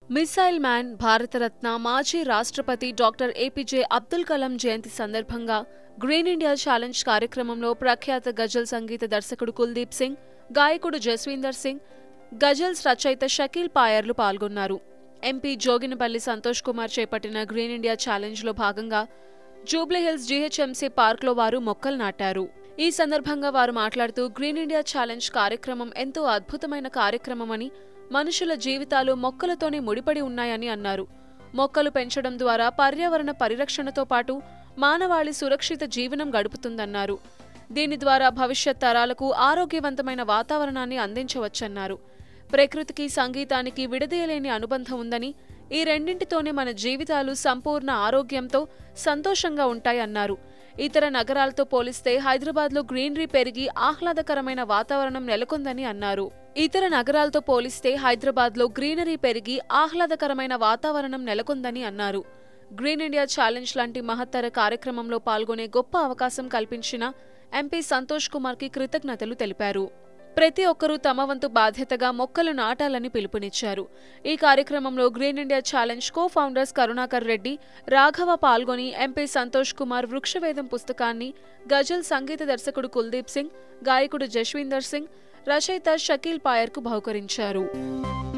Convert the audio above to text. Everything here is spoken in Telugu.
మిసైల్ మ్యాన్ భారతరత్న మాజీ రాష్ట్రపతి డాక్టర్ ఏపీజే అబ్దుల్ కలాం జయంతి సందర్భంగా గ్రీన్ ఇండియా ఛాలెంజ్ కార్యక్రమంలో ప్రఖ్యాత గజల్ సంగీత దర్శకుడు కుల్దీప్ సింగ్ గాయకుడు జస్వీందర్ సింగ్ గజల్స్ రచయిత షకీల్ పాయర్లు పాల్గొన్నారు ఎంపీ జోగినపల్లి సంతోష్ కుమార్ చేపట్టిన గ్రీన్ ఇండియా ఛాలెంజ్లో భాగంగా జూబ్లీహిల్స్ జీహెచ్ఎంసీ పార్క్లో వారు మొక్కలు నాటారు ఈ సందర్భంగా వారు మాట్లాడుతూ గ్రీన్ ఇండియా ఛాలెంజ్ కార్యక్రమం ఎంతో అద్భుతమైన కార్యక్రమమని మనుషుల జీవితాలు మొక్కలతోనే ముడిపడి ఉన్నాయని అన్నారు మొక్కలు పెంచడం ద్వారా పర్యావరణ పరిరక్షణతో పాటు మానవాళి సురక్షిత జీవనం గడుపుతుందన్నారు దీని ద్వారా భవిష్యత్ తరాలకు ఆరోగ్యవంతమైన వాతావరణాన్ని అందించవచ్చన్నారు ప్రకృతికి సంగీతానికి విడదీయలేని అనుబంధం ఉందని ఈ రెండింటితోనే మన జీవితాలు సంపూర్ణ ఆరోగ్యంతో సంతోషంగా ఉంటాయన్నారు ఇతర నగరాలతో పోలిస్తే హైదరాబాద్లో గ్రీనరీ పెరిగి ఆహ్లాదకరమైన వాతావరణం నెలకొందని అన్నారు ఇతర నగరాలతో పోలిస్తే హైదరాబాద్లో గ్రీనరీ పెరిగి ఆహ్లాదకరమైన వాతావరణం నెలకొందని అన్నారు గ్రీన్ ఇండియా ఛాలెంజ్ లాంటి మహత్తర కార్యక్రమంలో పాల్గొనే గొప్ప అవకాశం కల్పించిన ఎంపీ సంతోష్ కుమార్కి కృతజ్ఞతలు తెలిపారు ప్రతి ఒక్కరూ తమ వంతు బాధ్యతగా మొక్కలు నాటాలని పిలుపునిచ్చారు ఈ కార్యక్రమంలో green India challenge cofounders Karunakar Reddy Raghava పాల్గొని ఎంపీ సంతోష్ కుమార్ వృక్షవేదం పుస్తకాన్ని గజల్ సంగీత దర్శకుడు కుల్దీప్ సింగ్ గాయకుడు జస్వీందర్ సింగ్ రచయిత షకీల్ పాయర్కు బహుకరించారు